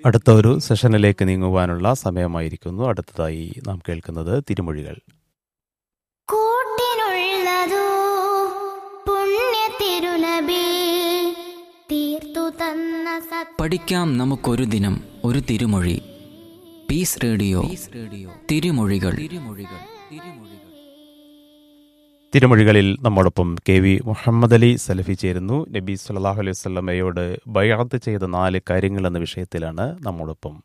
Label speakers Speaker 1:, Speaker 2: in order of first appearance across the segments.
Speaker 1: അടുത്ത ഒരു സെഷനിലേക്ക് നീങ്ങുവാനുള്ള സമയമായിരിക്കുന്നു അടുത്തതായി നാം കേൾക്കുന്നത് തിരുമൊഴികൾ
Speaker 2: കൂട്ടിനുള്ളതോ പുണ്യ തിരുനബി തീർത്തു തന്ന സത്
Speaker 3: പഠിക്കാം നമുക്കൊരു ദിനം ഒരു തിരുമൊഴി പീസ് റേഡിയോ റേഡിയോ തിരുമൊഴികൾ തിരുമൊഴികൾ തിരുമൊഴികൾ
Speaker 1: തിരുമൊഴികളിൽ നമ്മോടൊപ്പം കെ വി മുഹമ്മദ് അലി സലഫി ചേരുന്നു നബി സല്ലല്ലാഹു അലൈഹി വസല്ലമയോട് ബയാത്ത് ചെയ്ത നാല് കാര്യങ്ങൾ എന്ന വിഷയത്തിലാണ് നമ്മോടൊപ്പം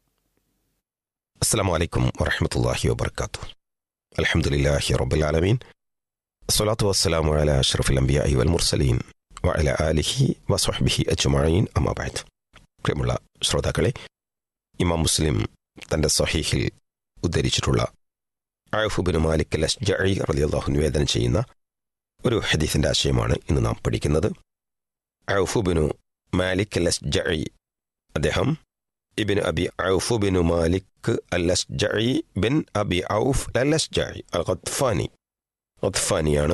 Speaker 4: السلام عليكم ورحمة الله وبركاته الحمد لله رب العالمين الصلاة والسلام على أشرف الأنبياء والمرسلين وعلى آله وصحبه أجمعين أما بعد പ്രിയമുള്ള ശ്രോതാക്കളെ ഇമാം മുസ്ലിം തൻ്റെ സഹീഹിൽ ഉദ്ധരിച്ചിട്ടുള്ള ആയുഫുബിന് മാലിക് അൽ അഷ്ജഇ റളിയല്ലാഹു നിവേദനം ചെയ്യുന്ന ഒരു ഹദീസിൻ്റെ ആശയമാണ് ഇന്ന് നാം പഠിക്കുന്നത് ആയുഫുബിനു മാലിക് അൽ അഷ്ജഇ അദ്ദേഹം Ibn Abi Awf bin Malik al Ashjai bin Abi Awf al Ashjai al Ghatafani ഖത്ഫാനിയാണ്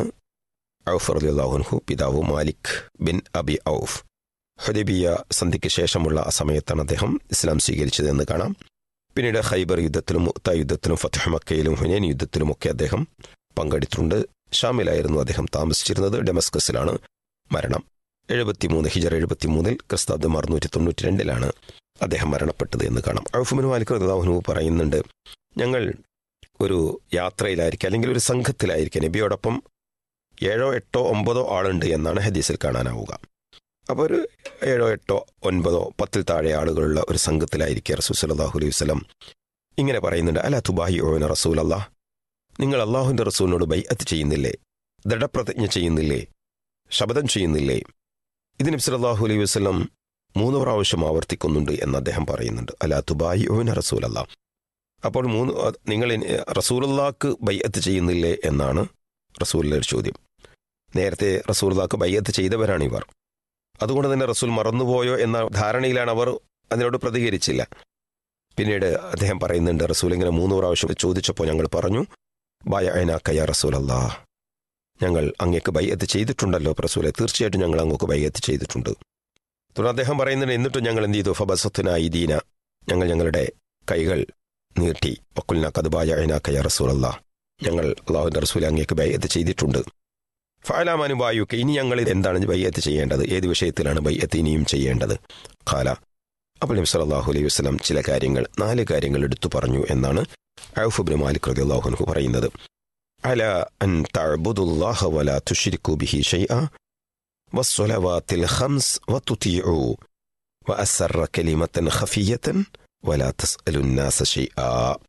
Speaker 4: ഔഫ് റളിയല്ലാഹു അൻഹു പിതാവ് Malik bin Abi Awf Hudaibiya സന്ധിക്ക് ശേഷമുള്ള ആ സമയത്താണ് അദ്ദേഹം ഇസ്ലാം സ്വീകരിച്ചത് എന്ന് കാണാം പിന്നീട് ഖൈബർ യുദ്ധത്തിലും മുത്ത യുദ്ധത്തിലും ഫത്തഹ് മക്കയിലും ഹുനൈൻ യുദ്ധത്തിലുമൊക്കെ അദ്ദേഹം പങ്കെടുത്തിട്ടുണ്ട് ഷാമിലായിരുന്നു അദ്ദേഹം താമസിച്ചിരുന്നത് ഡെമസ്കസിലാണ് മരണം എഴുപത്തിമൂന്ന് ഹിജർ എഴുപത്തിമൂന്നിൽ ക്രിസ്താബ്ദം അറുന്നൂറ്റി തൊണ്ണൂറ്റി രണ്ടിലാണ് അദ്ദേഹം മരണപ്പെട്ടത് എന്ന് കാണാം ഔഫുബിൻ മാലിക് റഹ്ലാഹുനു പറയുന്നുണ്ട് ഞങ്ങൾ ഒരു യാത്രയിലായിരിക്കും അല്ലെങ്കിൽ ഒരു സംഘത്തിലായിരിക്കും നബിയോടൊപ്പം ഏഴോ എട്ടോ ഒമ്പതോ ആളുണ്ട് എന്നാണ് ഹദീസിൽ കാണാനാവുക അപ്പോൾ ഒരു ഏഴോ എട്ടോ ഒൻപതോ പത്തിൽ താഴെ ആളുകളുള്ള ഒരു സംഘത്തിലായിരിക്കുക റസൂൽ സലാഹു അലൈഹി വസ്ലം ഇങ്ങനെ പറയുന്നുണ്ട് അല്ല തുബാഹി ഓന റസൂൽ അല്ലാ നിങ്ങൾ അള്ളാഹുവിൻ്റെ റസൂലിനോട് ബൈഅത്ത് ചെയ്യുന്നില്ലേ ദൃഢപ്രതിജ്ഞ ചെയ്യുന്നില്ലേ ശപഥം ചെയ്യുന്നില്ലേ ഇത് നബി സല്ലല്ലാഹു അലൈഹി വസല്ലം മൂന്ന് പ്രാവശ്യം ആവർത്തിക്കുന്നുണ്ട് എന്ന് അദ്ദേഹം പറയുന്നുണ്ട് അല്ല തുബായി ഓന റസൂലല്ല അപ്പോൾ മൂന്ന് അഹ് നിങ്ങൾ ഇനി റസൂലുള്ളാക്ക് ബയ്യത്ത് ചെയ്യുന്നില്ലേ എന്നാണ് റസൂലിൻ്റെ ഒരു ചോദ്യം നേരത്തെ റസൂലുള്ളാക്ക് ബയ്യത്ത് ചെയ്തവരാണ് ഇവർ അതുകൊണ്ട് തന്നെ റസൂൽ മറന്നുപോയോ എന്ന ധാരണയിലാണ് അവർ അതിനോട് പ്രതികരിച്ചില്ല പിന്നീട് അദ്ദേഹം പറയുന്നുണ്ട് റസൂൽ ഇങ്ങനെ മൂന്ന് പ്രാവശ്യം ചോദിച്ചപ്പോൾ ഞങ്ങൾ പറഞ്ഞു ബയനാക്കയ റസൂലല്ലാ ഞങ്ങൾ അങ്ങേക്ക് ബയ്യത്ത് ചെയ്തിട്ടുണ്ടല്ലോ റസൂലെ തീർച്ചയായിട്ടും ഞങ്ങൾ അങ്ങോക്ക് ബയ്യത്ത് ചെയ്തിട്ടുണ്ട് തുടർന്ന് അദ്ദേഹം പറയുന്നുണ്ട് എന്നിട്ടും ഞങ്ങൾ എന്ത് ചെയ്തു ഫബസത്തുനായി ദീന ഞങ്ങൾ ഞങ്ങളുടെ കൈകൾ നീട്ടി വക്കുൽന കതുബായ അയനാക്കയ റസൂലല്ല ഞങ്ങൾ അള്ളാഹുവിൻ്റെ റസൂൽ അങ്ങേക്ക് ബയ്യത്ത് ചെയ്തിട്ടുണ്ട് ഫാലാമാനു ബായുക്ക് ഇനി ഞങ്ങൾ എന്താണ് ബയ്യത്ത് ചെയ്യേണ്ടത് ഏത് വിഷയത്തിലാണ് ബയ്യത്ത് ഇനിയും ചെയ്യേണ്ടത് ഖാല അപ്പോൾ നബി സല്ലല്ലാഹു അലൈഹി വസല്ലം ചില കാര്യങ്ങൾ നാല് കാര്യങ്ങൾ എടുത്തു പറഞ്ഞു എന്നാണ് ഔഫുബിൻ മാലിക് റളിയല്ലാഹു അൻഹു പറയുന്നത് അല അൻ തഅബുദുല്ലാഹ വലാ തുശ്രികു ബിഹി ഷൈഅ والصلوات الخمس وتطيعوا وأسر كلمة خفية ولا تسأل الناس شيئا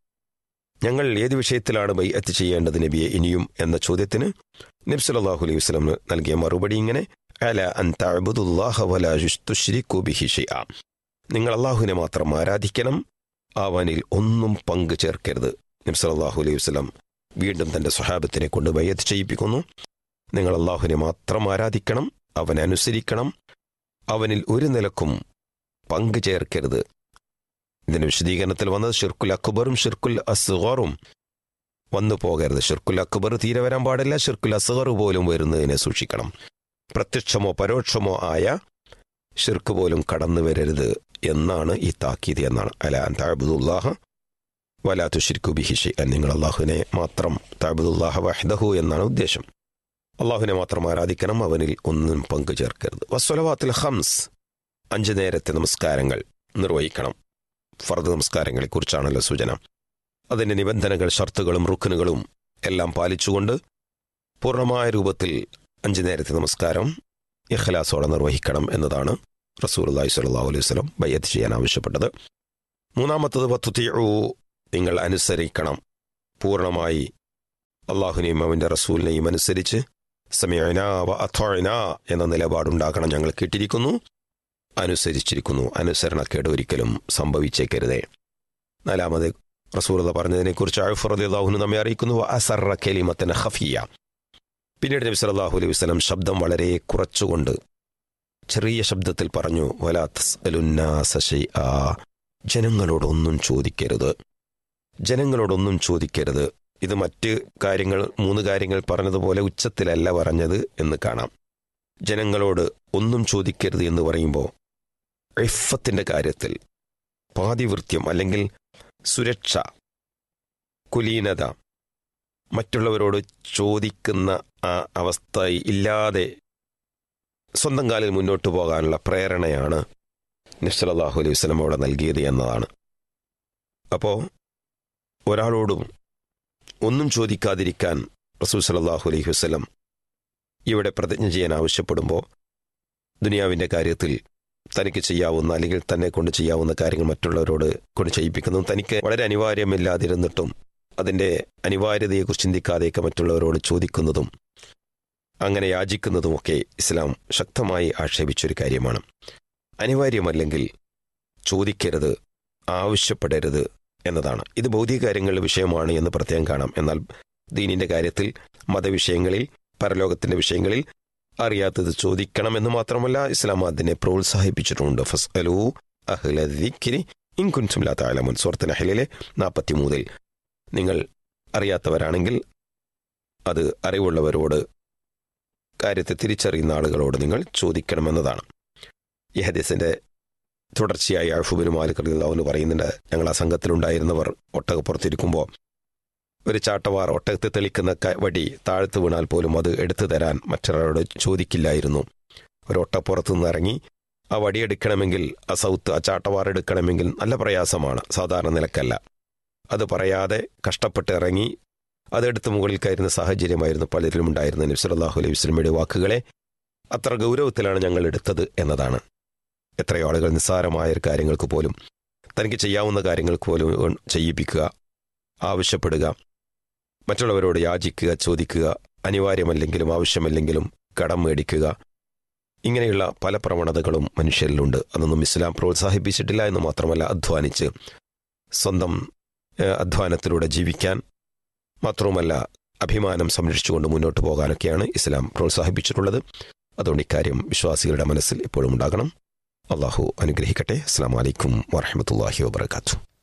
Speaker 4: ഞങ്ങൾ ഏത് വിഷയത്തിലാണ് ബൈഅത്ത് ചെയ്യേണ്ടത് നബിയെ ഇനിയും എന്ന ചോദ്യത്തിന് നബി സല്ലല്ലാഹു അലൈഹി വസല്ലം നൽകിയ മറുപടി ഇങ്ങനെ അല അൻ തഅബുദുല്ലാഹ വലാ തുശ്രികു ബിഹി ഷൈഅ നിങ്ങൾ അള്ളാഹുവിനെ മാത്രം ആരാധിക്കണം അവനിൽ ഒന്നും പങ്കു ചേർക്കരുത് നബി സല്ലല്ലാഹു അലൈഹി വസല്ലം വീണ്ടും തന്റെ സ്വഹാബത്തിനെ കൊണ്ട് ബൈഅത്ത് ചെയ്യിപ്പിക്കുന്നു നിങ്ങൾ അള്ളാഹുവിനെ മാത്രം ആരാധിക്കണം അവനെ അനുസരിക്കണം അവനിൽ ഒരു നിലക്കും പങ്കു ചേർക്കരുത് ഇതിന്റെ വിശദീകരണത്തിൽ വന്നത് ഷിർക്കുൽ അക്ബറും ഷിർക്കുൽ അസ്ഗറും വന്നു പോകരുത് ഷിർക്കുൽ അക്ബർ തീരെ വരാൻ പാടില്ല ഷിർക്കുൽ അസ്ഗർ പോലും വരുന്നതിനെ സൂക്ഷിക്കണം പ്രത്യക്ഷമോ പരോക്ഷമോ ആയ ഷിർക്ക് പോലും കടന്നു വരരുത് എന്നാണ് ഈ താക്കീത് എന്നാണ് അല താബുദുല്ലാഹ വലാത്തു ഷിർക്കു ബിഹിഷി നിങ്ങൾ അള്ളാഹുവിനെ മാത്രം താബുദുല്ലാഹ വഹ്ദഹു എന്നാണ് ഉദ്ദേശം അള്ളാഹുവിനെ മാത്രം ആരാധിക്കണം അവനിൽ ഒന്നും പങ്കു ചേർക്കരുത് വസ്വലവാത്തിൽ ഹംസ് അഞ്ചു നേരത്തെ നമസ്കാരങ്ങൾ നിർവഹിക്കണം ഫർദ് നമസ്കാരങ്ങളെക്കുറിച്ചാണല്ലോ സൂചന അതിൻ്റെ നിബന്ധനകൾ ഷർത്തുകളും റുക്കനുകളും എല്ലാം പാലിച്ചുകൊണ്ട് പൂർണ്ണമായ രൂപത്തിൽ അഞ്ചു നേരത്തെ നമസ്കാരം ഇഖ്ലാസോടെ നിർവഹിക്കണം എന്നതാണ് റസൂൽ അള്ളാഹി സ്വല്ലല്ലാഹു അലൈഹി വസല്ലം ബയ്യത്ത് ചെയ്യാൻ ആവശ്യപ്പെട്ടത് മൂന്നാമത്തത് വത്തുത്തിയു നിങ്ങൾ അനുസരിക്കണം പൂർണ്ണമായി അള്ളാഹുനെയും അവൻ്റെ റസൂലിനെയും അനുസരിച്ച് സമയന വ അഥോഴന എന്ന നിലപാടുണ്ടാക്കണം ഞങ്ങൾ കേട്ടിരിക്കുന്നു അനുസരിച്ചിരിക്കുന്നു അനുസരണക്കേട് ഒരിക്കലും സംഭവിച്ചേക്കരുതേ നാലാമത് റസൂലത പറഞ്ഞതിനെക്കുറിച്ച് അഴുഫറദാഹുന് നമ്മെ അറിയിക്കുന്നു അസറ കെലിമത്തിന് ഹഫിയ പിന്നീട് നബി സല്ലല്ലാഹു അലൈഹി വസല്ലം ശബ്ദം വളരെ കുറച്ചുകൊണ്ട് ചെറിയ ശബ്ദത്തിൽ പറഞ്ഞു വലാത്തസ് ജനങ്ങളോടൊന്നും ചോദിക്കരുത് ജനങ്ങളോടൊന്നും ചോദിക്കരുത് ഇത് മറ്റ് കാര്യങ്ങൾ മൂന്ന് കാര്യങ്ങൾ പറഞ്ഞതുപോലെ ഉച്ചത്തിലല്ല പറഞ്ഞത് എന്ന് കാണാം ജനങ്ങളോട് ഒന്നും ചോദിക്കരുത് എന്ന് പറയുമ്പോൾ ഇഫത്തിൻ്റെ കാര്യത്തിൽ പാതിവൃത്യം അല്ലെങ്കിൽ സുരക്ഷ കുലീനത മറ്റുള്ളവരോട് ചോദിക്കുന്ന ആ അവസ്ഥ ഇല്ലാതെ സ്വന്തം കാലിൽ മുന്നോട്ട് പോകാനുള്ള പ്രേരണയാണ് നബ്സലാഹു അലൈഹി വസ്ലം അവിടെ നൽകിയത് എന്നതാണ് അപ്പോൾ ഒരാളോടും ഒന്നും ചോദിക്കാതിരിക്കാൻ റസൂൽ സലാഹു അലൈഹി വസ്ലം ഇവിടെ പ്രതിജ്ഞ ചെയ്യാൻ ആവശ്യപ്പെടുമ്പോൾ ദുനിയാവിൻ്റെ കാര്യത്തിൽ തനിക്ക് ചെയ്യാവുന്ന അല്ലെങ്കിൽ തന്നെ കൊണ്ട് ചെയ്യാവുന്ന കാര്യങ്ങൾ മറ്റുള്ളവരോട് കൊണ്ട് ചെയ്യിപ്പിക്കുന്നതും തനിക്ക് വളരെ അനിവാര്യമില്ലാതിരുന്നിട്ടും അതിൻ്റെ അനിവാര്യതയെക്കുറിച്ച് ചിന്തിക്കാതെയൊക്കെ മറ്റുള്ളവരോട് ചോദിക്കുന്നതും അങ്ങനെ യാചിക്കുന്നതുമൊക്കെ ഇസ്ലാം ശക്തമായി ആക്ഷേപിച്ചൊരു കാര്യമാണ് അനിവാര്യമല്ലെങ്കിൽ ചോദിക്കരുത് ആവശ്യപ്പെടരുത് എന്നതാണ് ഇത് ഭൗതിക കാര്യങ്ങളുടെ വിഷയമാണ് എന്ന് പ്രത്യേകം കാണാം എന്നാൽ ദീനിന്റെ കാര്യത്തിൽ മതവിഷയങ്ങളിൽ പരലോകത്തിന്റെ വിഷയങ്ങളിൽ അറിയാത്തത് ചോദിക്കണമെന്ന് മാത്രമല്ല ഇസ്ലാം അതിനെ പ്രോത്സാഹിപ്പിച്ചിട്ടുണ്ട് ഫസ്അലു അഹ്ല ദിക്രി ഇൻ കുൻതും ലാ തഅലമുൻ സൂറത്ത് നഹലിലെ നാൽപ്പത്തിമൂന്നിൽ നിങ്ങൾ അറിയാത്തവരാണെങ്കിൽ അത് അറിവുള്ളവരോട് കാര്യത്തെ തിരിച്ചറിയുന്ന ആളുകളോട് നിങ്ങൾ ചോദിക്കണമെന്നതാണ് ഈ ഹദീസിന്റെ തുടർച്ചയായി അഷുബിന് മാലിക് അള്ളാഹുന് പറയുന്നുണ്ട് ഞങ്ങൾ ആ സംഘത്തിലുണ്ടായിരുന്നവർ ഒട്ടകപ്പുറത്തിരിക്കുമ്പോൾ ഒരു ചാട്ടവാർ ഒട്ടകത്തെ തെളിക്കുന്ന ക- വടി താഴ്ത്തു വീണാൽ പോലും അത് എടുത്തു തരാൻ മറ്റൊരാളോട് ചോദിക്കില്ലായിരുന്നു ഒരു ഒട്ടപ്പുറത്ത് നിന്ന് ഇറങ്ങി ആ വടി എടുക്കണമെങ്കിൽ ആ സൗത്ത് ആ ചാട്ടവാർ എടുക്കണമെങ്കിൽ നല്ല പ്രയാസമാണ് സാധാരണ നിലക്കല്ല അത് പറയാതെ കഷ്ടപ്പെട്ട് ഇറങ്ങി അതെടുത്ത് മുകളിൽ കയറുന്ന സാഹചര്യമായിരുന്നു പലരിലും ഉണ്ടായിരുന്ന നബ്സലാഹു അലൈഹി വസ്ലമയുടെ വാക്കുകളെ അത്ര ഗൗരവത്തിലാണ് ഞങ്ങൾ എടുത്തത് എന്നതാണ് എത്രയോ ആളുകൾ നിസ്സാരമായ ഒരു കാര്യങ്ങൾക്ക് പോലും തനിക്ക് ചെയ്യാവുന്ന കാര്യങ്ങൾക്ക് പോലും ചെയ്യിപ്പിക്കുക ആവശ്യപ്പെടുക മറ്റുള്ളവരോട് യാചിക്കുക ചോദിക്കുക അനിവാര്യമല്ലെങ്കിലും ആവശ്യമല്ലെങ്കിലും കടം മേടിക്കുക ഇങ്ങനെയുള്ള പല പ്രവണതകളും മനുഷ്യരിലുണ്ട് അതൊന്നും ഇസ്ലാം പ്രോത്സാഹിപ്പിച്ചിട്ടില്ല എന്ന് മാത്രമല്ല അധ്വാനിച്ച് സ്വന്തം ഏഹ്, അധ്വാനത്തിലൂടെ ജീവിക്കാൻ മാത്രവുമല്ല അഭിമാനം സംരക്ഷിച്ചുകൊണ്ട് മുന്നോട്ട് പോകാനൊക്കെയാണ് ഇസ്ലാം പ്രോത്സാഹിപ്പിച്ചിട്ടുള്ളത് അതുകൊണ്ട് ഇക്കാര്യം വിശ്വാസികളുടെ മനസ്സിൽ എപ്പോഴും ഉണ്ടാകണം അള്ളാഹു അനുഗ്രഹിക്കട്ടെ അസ്സാം വലൈക്കും വാഹമത്തല്ലാഹി വാബർക്കാത്തു